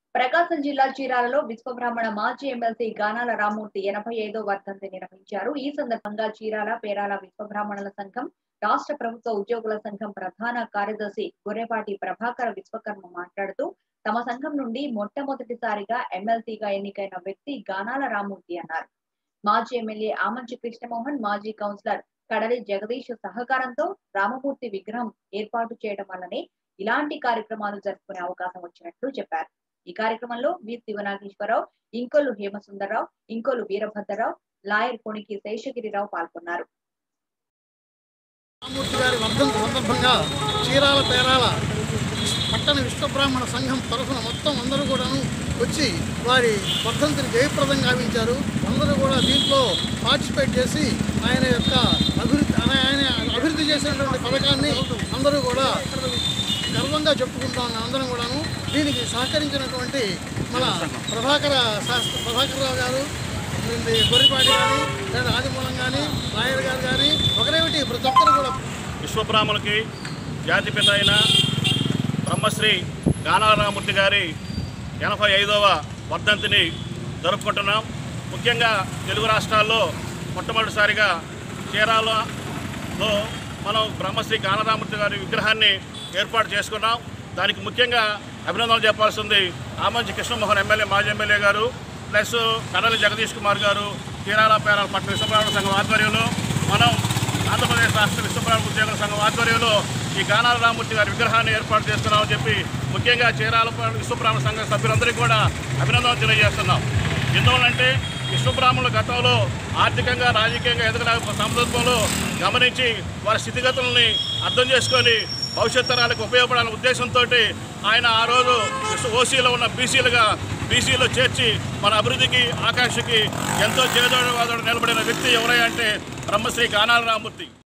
ప్రకాశం జిల్లా చీరాలలో విశ్వబ్రాహ్మణ మాజీ ఎమ్మెల్సీ గానాల రామూర్తి ఎనభై ఐదో వర్ధంతి నిర్వహించారు ఈ సందర్భంగా చీరాల పేరాల విశ్వబ్రాహ్మణుల సంఘం రాష్ట్ర ప్రభుత్వ ఉద్యోగుల సంఘం ప్రధాన కార్యదర్శి గొర్రెపాటి ప్రభాకర విశ్వకర్మ మాట్లాడుతూ తమ సంఘం నుండి మొట్టమొదటిసారిగా ఎమ్మెల్సీగా ఎన్నికైన వ్యక్తి గానాల రామూర్తి అన్నారు మాజీ ఎమ్మెల్యే ఆమంచి కృష్ణమోహన్ మాజీ కౌన్సిలర్ కడలి జగదీష్ సహకారంతో రామమూర్తి విగ్రహం ఏర్పాటు చేయడం వల్లనే ఇలాంటి కార్యక్రమాలు జరుపుకునే అవకాశం వచ్చినట్లు చెప్పారు ఈ కార్యక్రమంలో వి శివనాగేశ్వరరావు ఇంకొల్లు హేమసుందరరావు ఇంకొల్లు వీరభద్రరావు లాయర్ కొణికి శేషగిరిరావు పాల్గొన్నారు రామూర్తి గారి వర్ధంతి సందర్భంగా చీరాల పేరాల పట్టణ విశ్వబ్రాహ్మణ సంఘం తరఫున మొత్తం అందరూ కూడాను వచ్చి వారి వర్ధంతిని జయప్రదం గావించారు అందరూ కూడా దీంట్లో పార్టిసిపేట్ చేసి ఆయన యొక్క అభివృద్ధి ఆయన ఆయన అభివృద్ధి చేసినటువంటి పథకాన్ని అందరూ కూడా గర్వంగా చెప్పుకుంటా ఉన్నాం అందరం కూడాను దీనికి సహకరించినటువంటి మన ప్రభాకర శాస్త్ర ప్రభాకర్ రావు గారు ఇది గొర్రెపాటి కానీ లేదా ఆదిమూలం కానీ లాయర్ గారు కానీ ఒకరేమిటి ప్రతి ఒక్కరు కూడా విశ్వబ్రాహ్మణులకి జాతిపిత అయిన బ్రహ్మశ్రీ గానారామూర్తి గారి ఎనభై ఐదవ వర్ధంతిని జరుపుకుంటున్నాం ముఖ్యంగా తెలుగు రాష్ట్రాల్లో మొట్టమొదటిసారిగా చీరాలలో మనం బ్రహ్మశ్రీ గానారామూర్తి గారి విగ్రహాన్ని ఏర్పాటు చేసుకున్నాం దానికి ముఖ్యంగా అభినందనలు చెప్పాల్సింది ఆమంచి కృష్ణమోహన్ ఎమ్మెల్యే మాజీ ఎమ్మెల్యే గారు ప్లస్ కడలి జగదీష్ కుమార్ గారు చీరాల పేరాల పట్టణ విశ్వబ్రాహ్మణ సంఘం ఆధ్వర్యంలో మనం ఆంధ్రప్రదేశ్ రాష్ట్ర విశ్వబ్రాహ్మణ ఉద్యోగుల సంఘం ఆధ్వర్యంలో ఈ గానాల రామూర్తి గారి విగ్రహాన్ని ఏర్పాటు చేస్తున్నామని చెప్పి ముఖ్యంగా చీరాల విశ్వబ్రాహ్మణ సంఘ సభ్యులందరికీ కూడా అభినందనలు తెలియజేస్తున్నాం ఎందువల్లంటే విశ్వబ్రాహ్మణుల గతంలో ఆర్థికంగా రాజకీయంగా ఎదగల సందర్భంలో గమనించి వారి స్థితిగతుల్ని అర్థం చేసుకొని భవిష్యత్ తరాలకు ఉపయోగపడాలనే ఉద్దేశంతో ఆయన ఆ రోజు ఓసీలో ఉన్న బీసీలుగా బీసీలో చేర్చి మన అభివృద్ధికి ఆకాంక్షకి ఎంతో చేదోడు వాదోడు నిలబడిన వ్యక్తి ఎవరై అంటే బ్రహ్మశ్రీ గానాల రామూర్తి